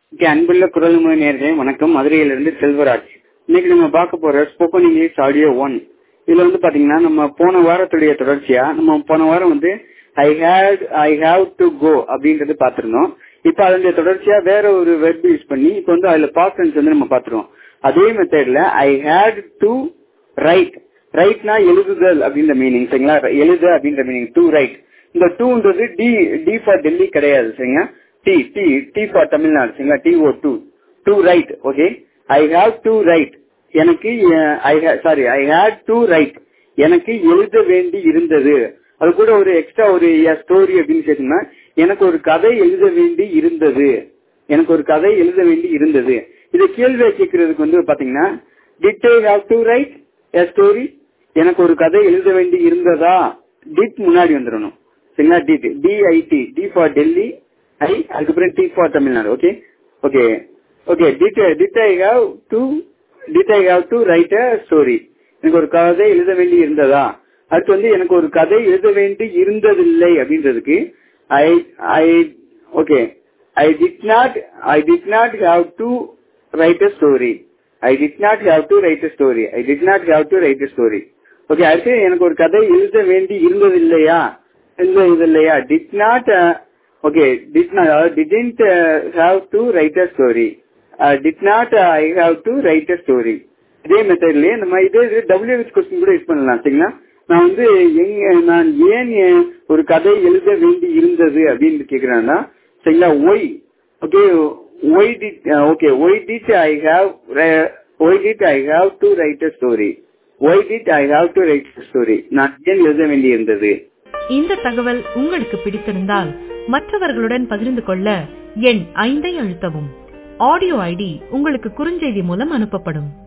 okay அன்புள்ள குரல் மொழி நேர்களே வணக்கம் மதுரையிலிருந்து செல்வராஜ் இன்னைக்கு நம்ம பார்க்க போற ஸ்போக்கன் இங்கிலீஷ் ஆடியோ ஒன் இதுல வந்து பாத்தீங்கன்னா நம்ம போன வாரத்துடைய தொடர்ச்சியா நம்ம போன வாரம் வந்து I hate I have to go அப்படின்றது பாத்திருந்தோம் இப்ப அதனுடைய தொடர்ச்சியா வேற ஒரு வெர்ப் யூஸ் பண்ணி இப்ப வந்து அதுல பாஸ்ட் டென்ஸ் வந்து நம்ம பாத்துருவோம் அதே மெத்தட்ல ஐ ஹேட் டு ரைட் ரைட்னா எழுதுதல் அப்படின்ற மீனிங் சரிங்களா எழுது அப்படின்ற மீனிங் டு ரைட் இந்த டூன்றது டி டி ஃபார் டெல்லி கிடையாது சரிங்களா T T D for Tamil Nadu சரிங்களா T O to to write okay I have to write எனக்கு I sorry I hate to write எனக்கு எழுத வேண்டி இருந்தது அது கூட ஒரு எக்ஸ்ட்ரா ஒரு ஸ்டோரி அப்படின்னு கேட்டீங்கன்னா எனக்கு ஒரு கதை எழுத வேண்டி இருந்தது எனக்கு ஒரு கதை எழுத வேண்டி இருந்தது இது கேள்வியை கேட்கறதுக்கு வந்து பாத்தீங்கன்னா did I have to write a story எனக்கு ஒரு கதை எழுத வேண்டி இருந்ததா டிட் முன்னாடி வந்துடணும் சரிங்களா did D I D D for Delhi I அதுக்கப்புறம் T for Tamil Nadu okay okay okay did did I have to did I have to write a story எனக்கு ஒரு கதை எழுத வேண்டி இருந்ததா அடுத்து வந்து எனக்கு ஒரு கதை எழுத வேண்டி இருந்ததில்லை அப்படின்றதுக்கு I I okay I did not I did not have to write a story I did not have to write a story I did not have to write a story okay அடுத்து எனக்கு ஒரு கதை எழுத வேண்டி இருந்தது இல்லையா இருந்தது இல்லையா did not okay did not didn't have to write a story did not I have to write a story இதே மெத்தட்லயே நம்ம இதே டபிள்யூ வித் கொஸ்டின் கூட யூஸ் பண்ணலாம் சரிங்களா நான் வந்து எங்க நான் ஏன் ஒரு கதை எழுத வேண்டி இருந்தது அப்படின்னு கேக்குறேன்னா சரிங்களா why okay why did okay why did I have why did I have to write a story why did I have to write a story நான் ஏன் எழுத வேண்டி இருந்தது இந்த தகவல் உங்களுக்கு பிடித்திருந்தால் மற்றவர்களுடன் பகிர்ந்து கொள்ள எண் ஐந்தை அழுத்தவும் ஆடியோ ஐடி உங்களுக்கு குறுஞ்செய்தி மூலம் அனுப்பப்படும்